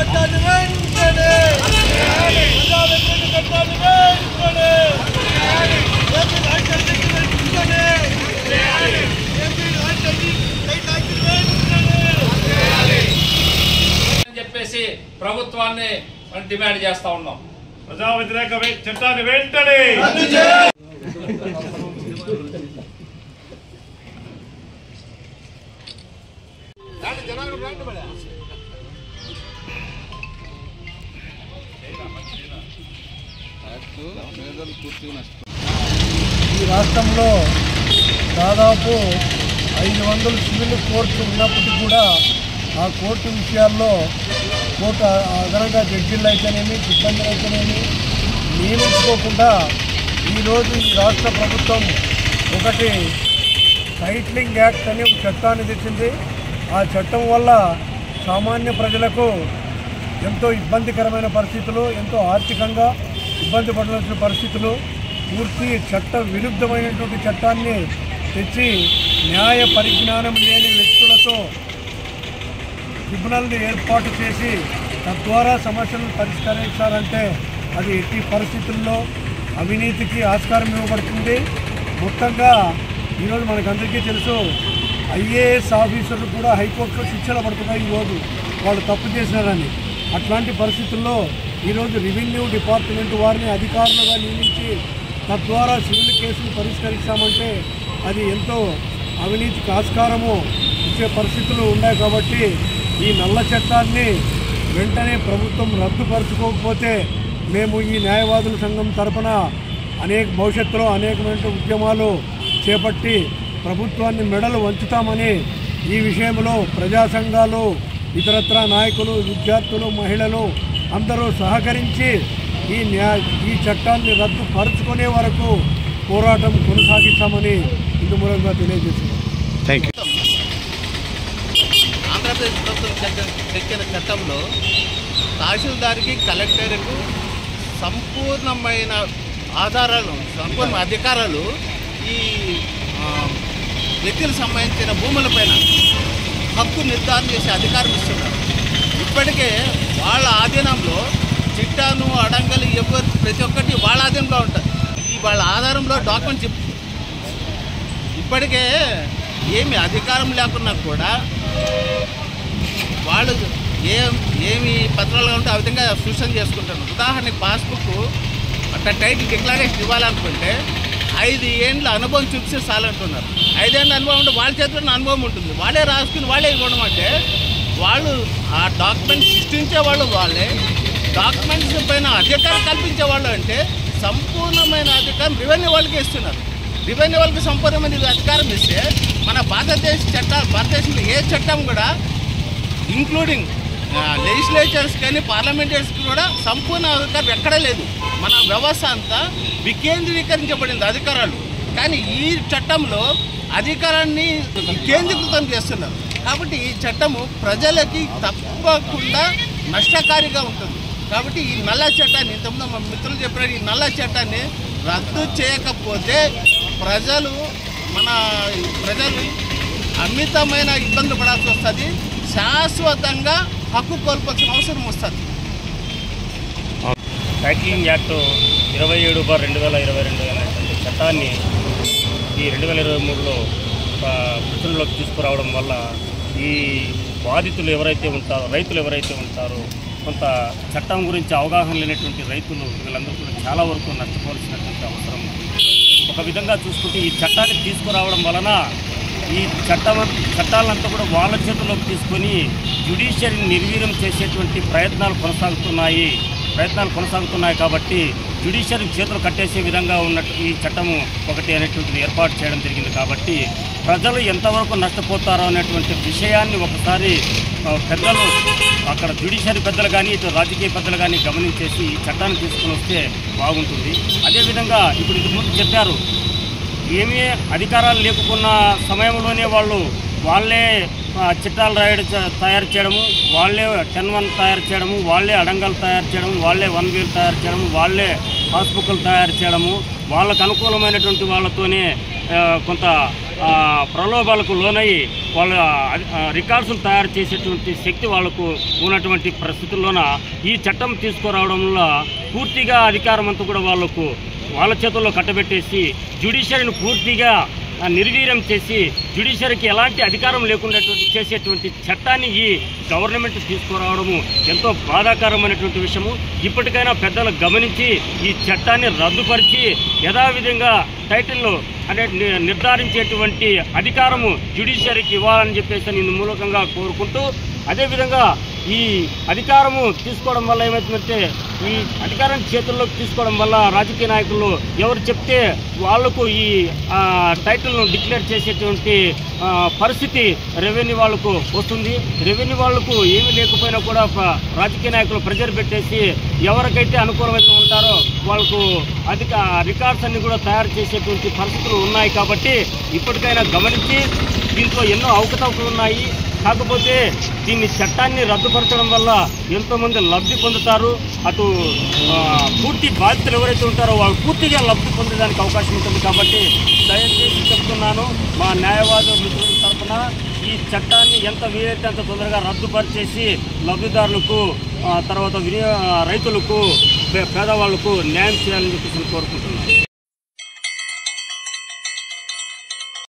చట్టాన్ని వెంటనే ప్రజా వ్యతిరేక చట్టాన్ని వెంటనే ఏపీ రాష్ట్రాన్ని వెంటనే ఏపీ రాష్ట్రాన్ని వెంటనే అని చెప్పేసి ప్రభుత్వాన్ని మనం డిమాండ్ చేస్తా ఉన్నాం ప్రజా వ్యతిరేక వే- చట్టాన్ని వెంటనే ఈ రాష్ట్రంలో దాదాపు ఐదు వందల సివిల్ కోర్టు ఉన్నప్పటికీ కూడా ఆ కోర్టు విషయాల్లో కోర్టు అదనంగా జడ్జిలు అయితేనేమి సిబ్బందులు అయితేనేమి నియమించుకోకుండా ఈరోజు ఈ రాష్ట్ర ప్రభుత్వం ఒకటి టైట్లింగ్ యాక్ట్ అని ఒక చట్టాన్ని తెచ్చింది ఆ చట్టం వల్ల సామాన్య ప్రజలకు ఎంతో ఇబ్బందికరమైన పరిస్థితులు ఎంతో ఆర్థికంగా ఇబ్బంది పడాల్సిన పరిస్థితులు పూర్తి చట్ట విరుద్ధమైనటువంటి చట్టాన్ని తెచ్చి న్యాయ పరిజ్ఞానం లేని వ్యక్తులతో ట్రిబ్యునల్ని ఏర్పాటు చేసి తద్వారా సమస్యలను పరిష్కరించాలంటే అది ఎట్టి పరిస్థితుల్లో అవినీతికి ఆస్కారం ఇవ్వబడుతుంది మొత్తంగా ఈరోజు మనకందరికీ తెలుసు ఐఏఎస్ ఆఫీసర్లు కూడా హైకోర్టులో శిక్షలు పడుతున్నాయి ఈరోజు వాళ్ళు తప్పు చేసినారని అట్లాంటి పరిస్థితుల్లో ఈరోజు రెవెన్యూ డిపార్ట్మెంట్ వారిని అధికారులుగా నియమించి తద్వారా సివిల్ కేసులు పరిష్కరిస్తామంటే అది ఎంతో అవినీతికి ఆస్కారము ఇచ్చే పరిస్థితులు ఉన్నాయి కాబట్టి ఈ నల్ల చట్టాన్ని వెంటనే ప్రభుత్వం రద్దుపరచుకోకపోతే మేము ఈ న్యాయవాదుల సంఘం తరపున అనేక భవిష్యత్తులో అనేకమైన ఉద్యమాలు చేపట్టి ప్రభుత్వాన్ని మెడలు వంచుతామని ఈ విషయంలో ప్రజా సంఘాలు ఇతరత్ర నాయకులు విద్యార్థులు మహిళలు అందరూ సహకరించి ఈ న్యాయ ఈ చట్టాన్ని రద్దుపరుచుకునే వరకు పోరాటం కొనసాగిస్తామని ఇందు మూలంగా తెలియజేస్తున్నాం ఆంధ్రప్రదేశ్ ప్రభుత్వం తెచ్చ- తెచ్చిన చట్టంలో తహసీల్దార్కి కలెక్టర్కు సంపూర్ణమైన ఆధారాలు సంపూర్ణ అధికారాలు ఈ ఆ, వ్యక్తులకు సంబంధించిన భూములపైన హక్కు నిర్ధారణ చేసే అధికారం ఇస్తున్నారు ఇప్పటికే వాళ్ళ ఆధీనంలో చిట్టాను అడంగలు ఎవరు ప్రతి ఒక్కటి వాళ్ళ ఆధీనంలో ఉంటుంది ఈ వాళ్ళ ఆధారంలో డాక్యుమెంట్స్ ఇప్- ఇప్పటికే ఏమి అధికారం లేకున్నా కూడా వాళ్ళు ఏం ఏమి పత్రాలు ఉంటే ఆ విధంగా సూచన చేసుకుంటారు ఉదాహరణకి పాస్బుక్ అట్లా టైటిల్ డిక్లరేషన్ ఇవ్వాలనుకుంటే ఐదు ఏండ్ల అనుభవం చూపిస్తే చాలంటున్నారు ఐదేళ్ళ అనుభవం ఉంటే వాళ్ళ చేతిలో అనుభవం ఉంటుంది వాళ్ళే రాసుకుని వాళ్ళే ఇవ్వడం అంటే వాళ్ళు ఆ డాక్యుమెంట్ సృష్టించే వాళ్ళు వాళ్ళే డాక్యుమెంట్స్ పైన అధికారం కల్పించే వాళ్ళు అంటే సంపూర్ణమైన అధికారం రెవెన్యూ వాళ్ళకి ఇస్తున్నారు రెవెన్యూ వాళ్ళకి సంపూర్ణమైన అధికారం ఇస్తే మన భారతదేశ చట్టాలు భారతదేశంలో ఏ చట్టం కూడా ఇంక్లూడింగ్ లెజిస్లేచర్స్ కానీ పార్లమెంటరీస్ కూడా సంపూర్ణ అధికారం ఎక్కడా లేదు మన వ్యవస్థ అంతా వికేంద్రీకరించబడింది అధికారాలు కానీ ఈ చట్టంలో అధికారాన్ని కేంద్రీకృతం చేస్తున్నారు కాబట్టి ఈ చట్టము ప్రజలకి తప్పకుండా నష్టకారిగా ఉంటుంది కాబట్టి ఈ నల్ల చట్టాన్ని ఇంతకుముందు మా మిత్రులు చెప్పినట్టు ఈ నల్ల చట్టాన్ని రద్దు చేయకపోతే ప్రజలు మన ప్రజలు అమితమైన ఇబ్బందులు పడాల్సి వస్తుంది శాశ్వతంగా హక్కు కోల్పోవాల్సిన అవసరం వస్తుంది టైటిలింగ్ యాక్ట్ ఇరవై ఏడు బార్ రెండు వేల ఇరవై రెండు అనేటువంటి చట్టాన్ని ఈ రెండు వేల ఇరవై మూడులో ప్రచురణలోకి తీసుకురావడం వల్ల ఈ బాధితులు ఎవరైతే ఉంటారో రైతులు ఎవరైతే ఉంటారో కొంత చట్టం గురించి అవగాహన లేనటువంటి రైతులు వీళ్ళందరూ కూడా చాలా వరకు నష్టపోవాల్సినటువంటి అవసరం ఉంది. ఒక విధంగా చూసుకుంటే ఈ చట్టాన్ని తీసుకురావడం వలన ఈ చట్టం చట్టాలంతా కూడా వాళ్ళ చేతుల్లోకి తీసుకొని జ్యుడిషియరీని నిర్వీర్యం చేసేటువంటి ప్రయత్నాలు కొనసాగుతున్నాయి ప్రయత్నాలు కొనసాగుతున్నాయి కాబట్టి జ్యుడిషియరీ చేతులు కట్టేసే విధంగా ఉన్నట్టు ఈ చట్టము ఒకటి అనేటువంటిది ఏర్పాటు చేయడం జరిగింది కాబట్టి ప్రజలు ఎంతవరకు నష్టపోతారో అనేటువంటి విషయాన్ని ఒకసారి ఆ, పెద్దలు అక్కడ జ్యుడిషియరీ పెద్దలు కానీ ఇటు రాజకీయ పెద్దలు కానీ గమనించేసి ఈ చట్టాన్ని తీసుకుని వస్తే బాగుంటుంది అదేవిధంగా ఇప్పుడు ఇది ముందు చెప్పారు ఏమీ అధికారాలు లేకున్న సమయంలోనే వాళ్ళు వాళ్ళే ఆ, చిట్టాలు రాయడం చ- తయారు చేయడము వాళ్ళే టెన్ వన్ తయారు చేయడము వాళ్ళే అడంగాలు తయారు చేయడము వాళ్ళే వన్ వీల్ తయారు చేయడము వాళ్ళే పాస్బుక్లు తయారు చేయడము వాళ్ళకు అనుకూలమైనటువంటి వాళ్ళతోనే ఆ, కొంత ఆ, ప్రలోభాలకు లోనై వాళ్ళ రికార్డ్స్ను తయారు చేసేటువంటి శక్తి వాళ్ళకు ఉన్నటువంటి పరిస్థితుల్లోన ఈ చట్టం తీసుకురావడంలో పూర్తిగా అధికారం అంతా కూడా వాళ్ళకు వాళ్ళ చేతుల్లో కట్టబెట్టేసి జ్యుడిషియరీని పూర్తిగా ఆ, నిర్వీర్యం చేసి జ్యుడిషియరీకి ఎలాంటి అధికారం లేకుండా చేసేటువంటి చట్టాన్ని ఈ గవర్నమెంట్ తీసుకురావడము ఎంతో బాధాకరమైనటువంటి విషయము ఇప్పటికైనా పెద్దలు గమనించి ఈ చట్టాన్ని రద్దుపరిచి యథావిధంగా టైటిల్లో అనే ని- నిర్ధారించేటువంటి అధికారము జ్యుడిషియరీకి ఇవ్వాలని చెప్పేసి నేను మూలకంగా కోరుకుంటూ అదేవిధంగా ఈ అధికారము తీసుకోవడం వల్ల ఏమవుతుందంటే ఈ అధికారం చేతుల్లోకి తీసుకోవడం వల్ల రాజకీయ నాయకులు ఎవరు చెప్తే వాళ్లకు ఈ ఆ, టైటిల్ను డిక్లేర్ చేసేటువంటి ఆ, పరిస్థితి రెవెన్యూ వాళ్ళకు వస్తుంది రెవెన్యూ వాళ్ళకు ఏమీ లేకపోయినా కూడా ప- రాజకీయ నాయకులు ప్రెజర్ పెట్టేసి ఎవరికైతే అనుకూలమైతే ఉంటారో వాళ్ళకు అధిక రికార్డ్స్ అన్ని కూడా తయారు చేసేటువంటి పరిస్థితులు ఉన్నాయి కాబట్టి ఇప్పటికైనా గమనించి దీంట్లో ఎన్నో అవకతవకలు ఉన్నాయి కాకపోతే దీన్ని చట్టాన్ని రద్దుపరచడం వల్ల ఎంతోమంది లబ్ధి పొందుతారు అటు ఆ, పూర్తి బాధితులు ఎవరైతే ఉంటారో వాళ్ళు పూర్తిగా లబ్ధి పొందడానికి అవకాశం ఉంటుంది కాబట్టి దయచేసి చెప్తున్నాను మా న్యాయవాద మిత్రుల తరఫున ఈ చట్టాన్ని ఎంత వీలైతే అంత తొందరగా రద్దుపరిచేసి లబ్ధిదారులకు ఆ, తర్వాత వినియో రైతులకు పే- పేదవాళ్లకు న్యాయం చేయాలని చెప్పేసి నేను కోరుకుంటున్నాను